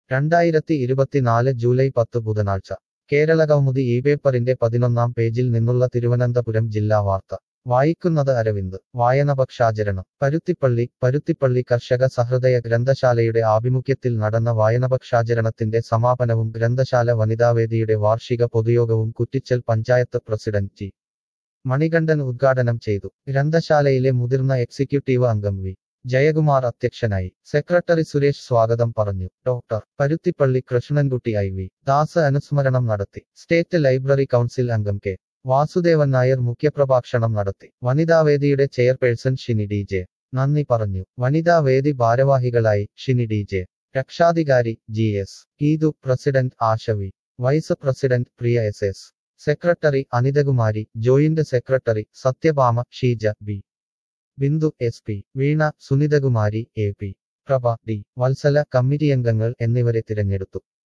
രണ്ടായിരത്തി ഇരുപത്തിനാല് ജൂലൈ പത്ത് ബുധനാഴ്ച കേരള കൗമുദി ഈ പേപ്പറിന്റെ പതിനൊന്നാം പേജിൽ നിന്നുള്ള തിരുവനന്തപുരം ജില്ലാ വാർത്ത വായിക്കുന്നത് അരവിന്ദ് വായനപക്ഷാചരണം പരുത്തിപ്പള്ളി പരുത്തിപ്പള്ളി കർഷക സഹൃദയ ഗ്രന്ഥശാലയുടെ ആഭിമുഖ്യത്തിൽ നടന്ന വായനപക്ഷാചരണത്തിന്റെ സമാപനവും ഗ്രന്ഥശാല വനിതാവേദിയുടെ വാർഷിക പൊതുയോഗവും കുറ്റിച്ചൽ പഞ്ചായത്ത് പ്രസിഡന്റ് ജി മണികണ്ഠൻ ഉദ്ഘാടനം ചെയ്തു ഗ്രന്ഥശാലയിലെ മുതിർന്ന എക്സിക്യൂട്ടീവ് അംഗം വി ജയകുമാർ അധ്യക്ഷനായി സെക്രട്ടറി സുരേഷ് സ്വാഗതം പറഞ്ഞു doctor Paruthippally Krishnankutty I V Das അനുസ്മരണം നടത്തി സ്റ്റേറ്റ് ലൈബ്രറി കൗൺസിൽ അംഗം കെ വാസുദേവൻ നായർ മുഖ്യപ്രഭാഷണം നടത്തി വനിതാവേദിയുടെ ചെയർപേഴ്സൺ ഷിനി ഡി ജെ നന്ദി പറഞ്ഞു വനിതാവേദി ഭാരവാഹികളായി ഷിനി ഡി ജെ രക്ഷാധികാരി G S Geethu president Ashavi vice president Priya S S secretary Anithakumari joint secretary Sathyabhama Sheeja B Bindu S P Veena Sunithakumari A P Prabha D Vatsala കമ്മിറ്റിയംഗങ്ങൾ എന്നിവരെ തിരഞ്ഞെടുത്തു